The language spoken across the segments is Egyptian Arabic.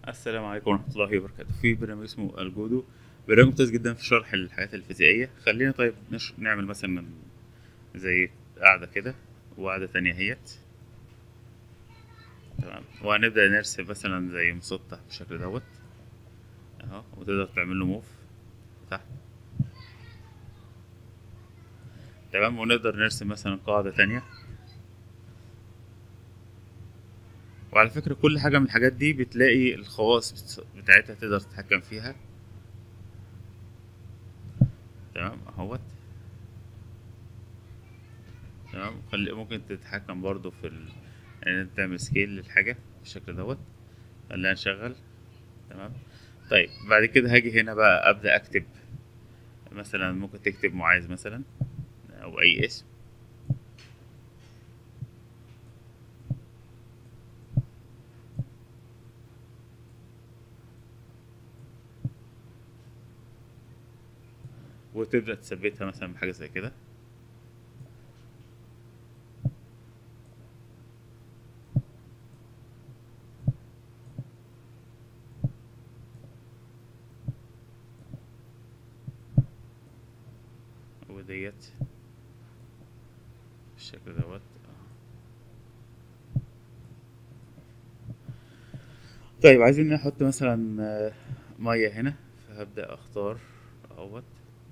السلام عليكم ورحمة الله وبركاته في برنامج اسمه الجودو برنامج ممتاز جدا في شرح الحاجات الفيزيائية خلينا طيب نش... نعمل مثلا زي قاعدة كده وقاعدة تانية اهيت تمام وهنبدأ نرسم مثلا زي مسطح بالشكل دوت اهو وتقدر تعمل له موف تحت تمام ونقدر نرسم مثلا قاعدة تانية وعلى فكرة كل حاجة من الحاجات دي بتلاقي الخواص بتاعتها تقدر تتحكم فيها تمام اهوت تمام خلي ممكن تتحكم برضو في ال... ان انت تعمل سكيل للحاجة بالشكل دوت خلينا نشغل تمام طيب بعد كده هاجي هنا بقى ابدأ اكتب مثلا ممكن تكتب معاذ مثلا او اي اسم وتبدأ تثبتها مثلا بحاجة زي كده وديت بالشكل دوت طيب عايزين نحط مثلا مية هنا فهبدأ اختار اهوت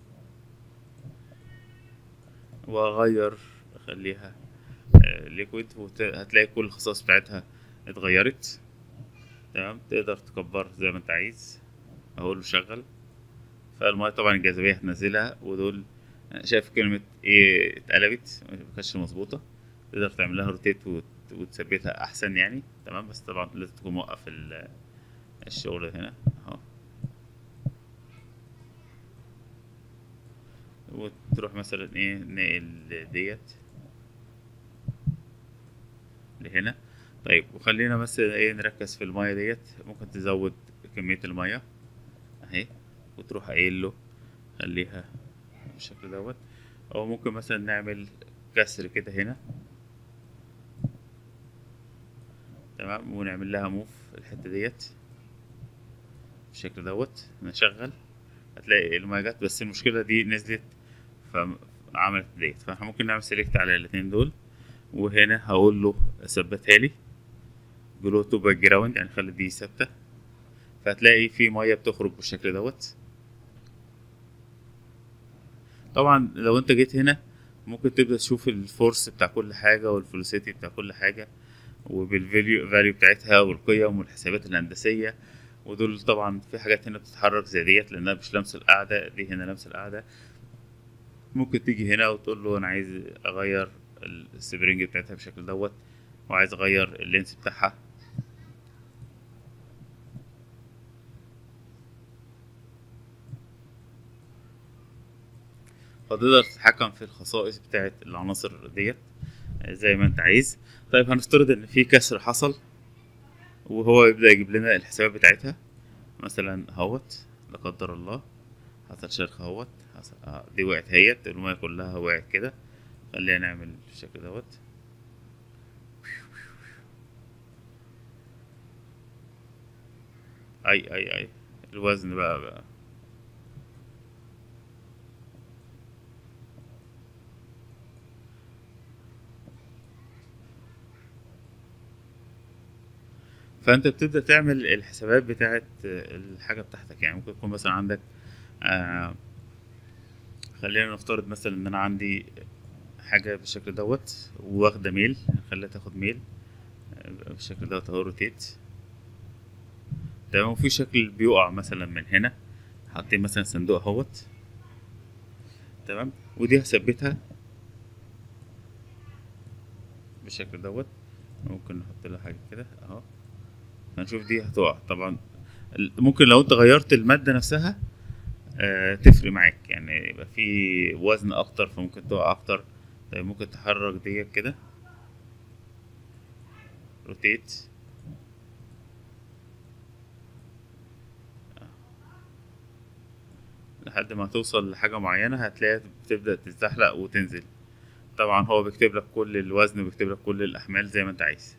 واغير اخليها ليكويد هتلاقي كل الخصائص بتاعتها اتغيرت تمام تقدر تكبر زي ما انت عايز اقول له شغل فالمية طبعا الجاذبية هتنزلها ودول شايف كلمة ايه اتقلبت مكانتش مظبوطة تقدر تعمل لها روتيت وتثبتها احسن يعني تمام بس طبعا لازم تكون موقف الشغل هنا اهو وتروح مثلا ايه نقل ديت لهنا طيب وخلينا بس ايه نركز في المية ديت ممكن تزود كمية المية اهي وتروح قايل له خليها بالشكل دوت او ممكن مثلا نعمل كسر كده هنا تمام ونعمل لها موف الحتة ديت بالشكل دوت نشغل هتلاقي المية جت بس المشكلة دي نزلت فعملت ديت فاحنا ممكن نعمل سيلكت على الاتنين دول وهنا هقول له ثبتها لي جلو تو باك جراوند يعني خلي دي ثابتة فهتلاقي في مية بتخرج بالشكل دوت طبعا لو انت جيت هنا ممكن تبدأ تشوف الفورس بتاع كل حاجة والفلوسيتي بتاع كل حاجة وبالفاليو فاليو بتاعتها والقيم والحسابات الهندسية ودول طبعا في حاجات هنا بتتحرك زي ديت لانها مش لمس القاعدة دي هنا لمس القاعدة ممكن تيجي هنا وتقول له انا عايز اغير السبرينج بتاعتها بالشكل دوت وعايز اغير اللينس بتاعها فتقدر تتحكم في الخصائص بتاعت العناصر ديت زي ما انت عايز طيب هنفترض ان في كسر حصل وهو يبدأ يجيب لنا الحسابات بتاعتها مثلا اهوت لا قدر الله حصل شرخ اهوت آه دي وقعت هيت المية كلها وقعت كده خلينا نعمل بالشكل دوت اي اي اي الوزن بقى بقى فانت بتبدا تعمل الحسابات بتاعت الحاجه بتاعتك يعني ممكن يكون مثلا عندك آه خلينا نفترض مثلا ان انا عندي حاجه بالشكل دوت واخده ميل خليها تاخد ميل بالشكل دوت اهو روتيت تمام وفي شكل بيقع مثلا من هنا حاطين مثلا صندوق اهوت تمام ودي هثبتها بالشكل دوت ممكن نحط لها حاجه كده اهو هنشوف دي هتقع طبعا ممكن لو انت غيرت المادة نفسها آه تفرق معاك يعني يبقى في وزن اكتر فممكن تقع اكتر طيب ممكن تحرك ديت كده روتيت لحد ما توصل لحاجة معينة هتلاقيها بتبدأ تتزحلق وتنزل طبعا هو بيكتب لك كل الوزن وبيكتب لك كل الأحمال زي ما انت عايز